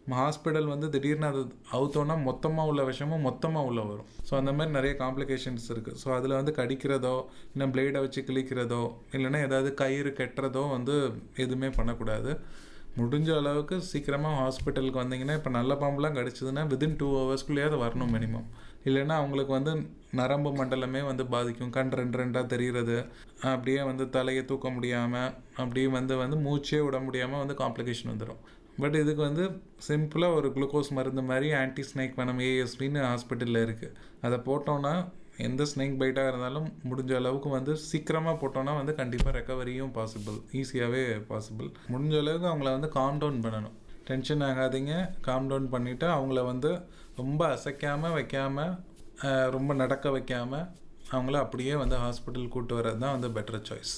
hospital வந்து திடீர்னு அது அவுத்தோன்னா மொத்தமாக உள்ள விஷமும் மொத்தமாக உள்ள வரும் ஸோ அந்த மாதிரி நிறைய காம்ப்ளிகேஷன்ஸ் இருக்குது ஸோ அதில் வந்து கடிக்கிறதோ இல்லை பிளேடை வச்சு கிழிக்கிறதோ இல்லைன்னா ஏதாவது கயிறு கட்டுறதோ வந்து எதுவுமே பண்ணக்கூடாது முடிஞ்ச அளவுக்கு சீக்கிரமாக ஹாஸ்பிட்டலுக்கு வந்தீங்கன்னா இப்போ நல்ல பாம்புலாம் கடிச்சதுன்னா வித்தின் டூ ஹவர்ஸ்க்குள்ளேயாவது வரணும் மினிமம் இல்லைன்னா அவங்களுக்கு வந்து நரம்பு மண்டலமே வந்து பாதிக்கும் கண் ரெண்டு ரெண்டாக தெரிகிறது அப்படியே வந்து தலையை தூக்க முடியாமல் அப்படியே வந்து வந்து மூச்சே விட முடியாமல் வந்து காம்ப்ளிகேஷன் வந்துடும் பட் இதுக்கு வந்து சிம்பிளாக ஒரு குளுக்கோஸ் மருந்து மாதிரி ஆன்டி ஸ்னேக் வேணும் ஏஎஸ்பின்னு ஹாஸ்பிட்டலில் இருக்குது அதை போட்டோன்னா எந்த ஸ்னேக் பைட்டாக இருந்தாலும் முடிஞ்ச அளவுக்கு வந்து சீக்கிரமாக போட்டோன்னா வந்து கண்டிப்பாக ரெக்கவரியும் பாசிபிள் ஈஸியாகவே பாசிபிள் முடிஞ்ச அளவுக்கு அவங்கள வந்து காம் டவுன் பண்ணணும் டென்ஷன் ஆகாதீங்க காம் டவுன் பண்ணிவிட்டு அவங்கள வந்து ரொம்ப அசைக்காமல் வைக்காமல் ரொம்ப நடக்க வைக்காமல் அவங்கள அப்படியே வந்து ஹாஸ்பிட்டல் கூட்டு வர்றது தான் வந்து பெட்டர் சாய்ஸ்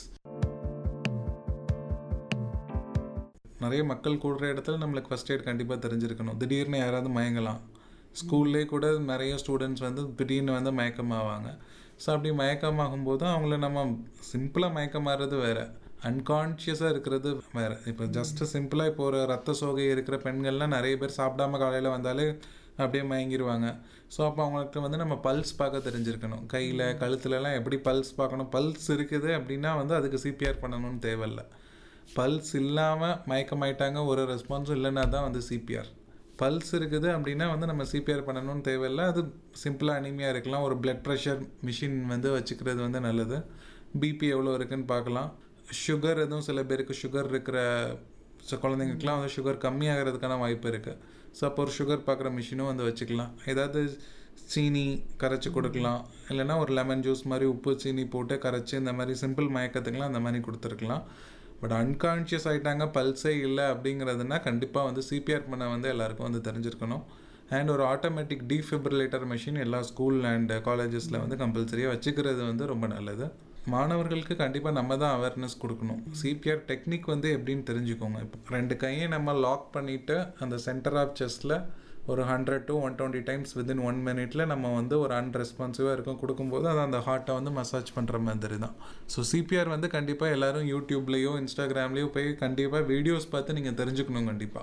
நிறைய மக்கள் கூடுற இடத்துல நம்மளுக்கு ஃபஸ்ட் எய்ட் கண்டிப்பாக தெரிஞ்சிருக்கணும் திடீர்னு யாராவது மயங்கலாம் ஸ்கூல்லே கூட நிறைய ஸ்டூடெண்ட்ஸ் வந்து திடீர்னு வந்து மயக்கமாவாங்க ஸோ அப்படி மயக்கமாகும்போது அவங்கள நம்ம சிம்பிளாக மயக்கமாகிறது வேறு அன்கான்ஷியஸாக இருக்கிறது வேறு இப்போ ஜஸ்ட்டு சிம்பிளாக இப்போ ஒரு ரத்த சோகை இருக்கிற பெண்கள்லாம் நிறைய பேர் சாப்பிடாம காலையில் வந்தாலே அப்படியே மயங்கிடுவாங்க ஸோ அப்போ அவங்களுக்கு வந்து நம்ம பல்ஸ் பார்க்க தெரிஞ்சிருக்கணும் கையில் கழுத்துலலாம் எப்படி பல்ஸ் பார்க்கணும் பல்ஸ் இருக்குது அப்படின்னா வந்து அதுக்கு சிபிஆர் பண்ணணும்னு தேவையில்லை பல்ஸ் இல்லாமல் மயக்கமாயிட்டாங்க ஒரு ரெஸ்பான்ஸும் இல்லைன்னா தான் வந்து சிபிஆர் பல்ஸ் இருக்குது அப்படின்னா வந்து நம்ம சிபிஆர் பண்ணணும்னு தேவையில்லை அது சிம்பிளாக அனிமையாக இருக்கலாம் ஒரு பிளட் ப்ரெஷர் மிஷின் வந்து வச்சுக்கிறது வந்து நல்லது பிபி எவ்வளோ இருக்குன்னு பார்க்கலாம் சுகர் எதுவும் சில பேருக்கு சுகர் இருக்கிற ஸோ குழந்தைங்களுக்குலாம் வந்து சுகர் கம்மியாகிறதுக்கான வாய்ப்பு இருக்குது ஸோ அப்போ ஒரு சுகர் பார்க்குற மிஷினும் வந்து வச்சுக்கலாம் ஏதாவது சீனி கரைச்சி கொடுக்கலாம் இல்லைன்னா ஒரு லெமன் ஜூஸ் மாதிரி உப்பு சீனி போட்டு கரைச்சி இந்த மாதிரி சிம்பிள் மயக்கத்துக்கெலாம் அந்த மாதிரி கொடுத்துருக்கலாம் பட் அன்கான்ஷியஸ் ஆகிட்டாங்க பல்ஸே இல்லை அப்படிங்கிறதுனா கண்டிப்பாக வந்து சிபிஆர் பண்ண வந்து எல்லாருக்கும் வந்து தெரிஞ்சிருக்கணும் அண்ட் ஒரு ஆட்டோமேட்டிக் டீஃபிப்ரிலேட்டர் மிஷின் எல்லா ஸ்கூல் அண்ட் காலேஜஸில் வந்து கம்பல்சரியாக வச்சுக்கிறது வந்து ரொம்ப நல்லது மாணவர்களுக்கு கண்டிப்பாக நம்ம தான் அவேர்னஸ் கொடுக்கணும் சிபிஆர் டெக்னிக் வந்து எப்படின்னு தெரிஞ்சுக்கோங்க இப்போ ரெண்டு கையை நம்ம லாக் பண்ணிவிட்டு அந்த சென்டர் ஆஃப் செஸ்ட்டில் ஒரு hundred to one twenty times within one மினிட்ல நம்ம வந்து ஒரு அன்ரெஸ்பான்சிவாக இருக்கும் கொடுக்கும்போது அது அந்த ஹார்ட்டை வந்து மசாஜ் பண்ணுற மாதிரி தான் ஸோ சிபிஆர் வந்து கண்டிப்பாக எல்லோரும் யூடியூப்லேயோ இன்ஸ்டாகிராம்லேயோ போய் கண்டிப்பாக வீடியோஸ் பார்த்து நீங்கள் தெரிஞ்சுக்கணும் கண்டிப்பாக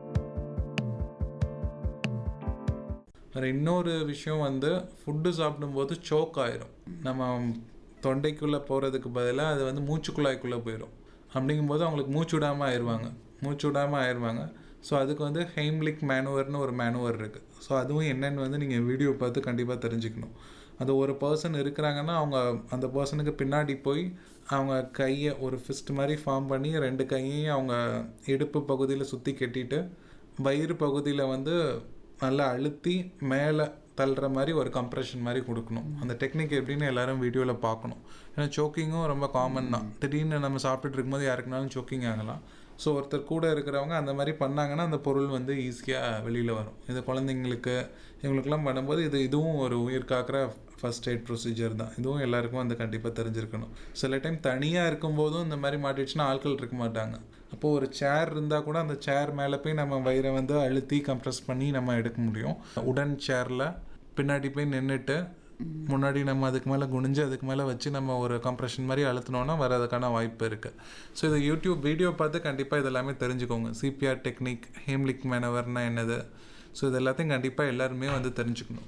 வேறு இன்னொரு விஷயம் வந்து ஃபுட்டு சாப்பிடும்போது சோக் ஆயிரும் நம்ம தொண்டைக்குள்ளே போகிறதுக்கு பதிலாக அது வந்து மூச்சுக்குழாய்க்குள்ளே போயிடும் அப்படிங்கும்போது அவங்களுக்கு மூச்சு விடாமல் ஆயிடுவாங்க மூச்சு விடாமல் ஆயிடுவாங்க ஸோ அதுக்கு வந்து ஹெய்ம்லிக் மேனுவர்னு ஒரு மேனுவர் இருக்குது ஸோ அதுவும் என்னென்னு வந்து நீங்கள் வீடியோ பார்த்து கண்டிப்பாக தெரிஞ்சுக்கணும் அது ஒரு பர்சன் இருக்கிறாங்கன்னா அவங்க அந்த பர்சனுக்கு பின்னாடி போய் அவங்க கையை ஒரு ஃபிஸ்ட் மாதிரி ஃபார்ம் பண்ணி ரெண்டு கையையும் அவங்க இடுப்பு பகுதியில் சுற்றி கட்டிட்டு வயிறு பகுதியில் வந்து நல்லா அழுத்தி மேலே தள்ளுற மாதிரி ஒரு கம்ப்ரெஷன் மாதிரி கொடுக்கணும் அந்த டெக்னிக் எப்படின்னு எல்லாரும் வீடியோவில் பார்க்கணும் ஏன்னா சோக்கிங்கும் ரொம்ப காமன் தான் திடீர்னு நம்ம சாப்பிட்டுட்டு இருக்கும்போது யாருக்குனாலும் சோக்கிங் ஆகலாம் ஸோ ஒருத்தர் கூட இருக்கிறவங்க அந்த மாதிரி பண்ணாங்கன்னா அந்த பொருள் வந்து ஈஸியாக வெளியில் வரும் இது குழந்தைங்களுக்கு இவங்களுக்குலாம் பண்ணும்போது இது இதுவும் ஒரு உயிர் காக்கிற ஃபஸ்ட் எய்ட் ப்ரொசீஜர் தான் இதுவும் எல்லாருக்கும் வந்து கண்டிப்பாக தெரிஞ்சிருக்கணும் சில டைம் தனியாக இருக்கும்போதும் இந்த மாதிரி மாட்டிடுச்சுன்னா ஆட்கள் இருக்க மாட்டாங்க அப்போது ஒரு சேர் இருந்தால் கூட அந்த சேர் மேலே போய் நம்ம வயிறை வந்து அழுத்தி கம்ப்ரெஸ் பண்ணி நம்ம எடுக்க முடியும் உடன் சேரில் பின்னாடி போய் நின்றுட்டு முன்னாடி நம்ம அதுக்கு மேலே குனிஞ்சு அதுக்கு மேலே வச்சு நம்ம ஒரு கம்ப்ரெஷன் மாதிரி அழுத்தினோன்னா வரதுக்கான வாய்ப்பு இருக்குது ஸோ இது யூடியூப் வீடியோ பார்த்து கண்டிப்பாக இது எல்லாமே தெரிஞ்சுக்கோங்க சிபிஆர் டெக்னிக் ஹேம்லிக் மேனவர்னா என்னது ஸோ இது எல்லாத்தையும் கண்டிப்பாக எல்லாருமே வந்து தெரிஞ்சுக்கணும்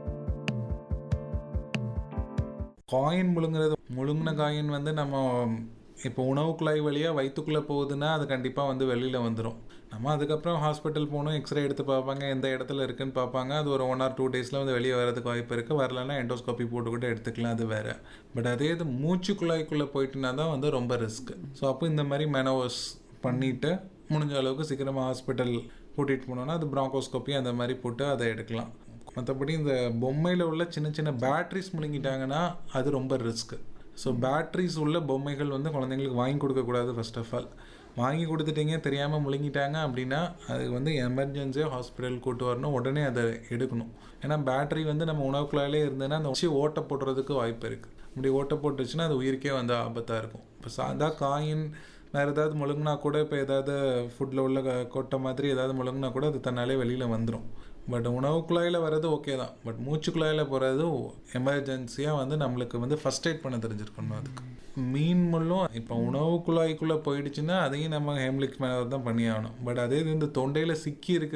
காயின் முழுங்குறது முழுங்கின காயின் வந்து நம்ம இப்போ உணவு குழாய் வழியாக வயிற்றுக்குள்ளே போகுதுன்னா அது கண்டிப்பாக வந்து வெளியில் வந்துடும் நம்ம அதுக்கப்புறம் ஹாஸ்பிட்டல் போகணும் எக்ஸ்ரே எடுத்து பார்ப்பாங்க எந்த இடத்துல இருக்குன்னு பார்ப்பாங்க அது ஒரு ஒன் ஆர் டூ டேஸில் வந்து வெளியே வரதுக்கு வாய்ப்பு இருக்குது வரலன்னா எண்டோஸ்கோப்பி போட்டு கூட எடுத்துக்கலாம் அது வேறு பட் அதே இது மூச்சு குழாய்க்குள்ளே போயிட்டுனா தான் வந்து ரொம்ப ரிஸ்க் ஸோ அப்போ இந்த மாதிரி மெனோவர்ஸ் பண்ணிவிட்டு முடிஞ்ச அளவுக்கு சீக்கிரமாக ஹாஸ்பிட்டல் கூட்டிகிட்டு போனோன்னா அது ப்ராங்கோஸ்கோப்பி அந்த மாதிரி போட்டு அதை எடுக்கலாம் மற்றபடி இந்த பொம்மையில் உள்ள சின்ன சின்ன பேட்ரிஸ் முழுங்கிட்டாங்கன்னா அது ரொம்ப ரிஸ்க்கு ஸோ பேட்ரிஸ் உள்ள பொம்மைகள் வந்து குழந்தைங்களுக்கு வாங்கி கொடுக்கக்கூடாது ஃபர்ஸ்ட் ஆஃப் ஆல் வாங்கி கொடுத்துட்டீங்க தெரியாமல் முழுங்கிட்டாங்க அப்படின்னா அதுக்கு வந்து எமர்ஜென்சியாக ஹாஸ்பிட்டல் கூட்டு வரணும் உடனே அதை எடுக்கணும் ஏன்னா பேட்டரி வந்து நம்ம உணவுக்குள்ளாலே இருந்ததுன்னா அந்த வச்சு ஓட்ட போடுறதுக்கு வாய்ப்பு இருக்குது அப்படி ஓட்ட போட்டுச்சுன்னா அது உயிருக்கே வந்து ஆபத்தாக இருக்கும் இப்போ சாதா காயின் வேறு ஏதாவது முழுங்கினா கூட இப்போ ஏதாவது ஃபுட்டில் உள்ள கொட்டை மாதிரி ஏதாவது முழுங்கினா கூட அது தன்னாலே வெளியில் வந்துடும் பட் உணவு குழாயில் வர்றது ஓகே தான் பட் மூச்சு குழாயில் போகிறது எமர்ஜென்சியாக வந்து நம்மளுக்கு வந்து ஃபஸ்ட் எய்ட் பண்ண தெரிஞ்சிருக்கணும் அதுக்கு மீன் முள்ளும் இப்போ உணவு குழாய்க்குள்ளே போயிடுச்சுன்னா அதையும் நம்ம ஹேம்லிக் மேலே தான் பண்ணி ஆகணும் பட் அதே இது இந்த தொண்டையில் சிக்கி இருக்கு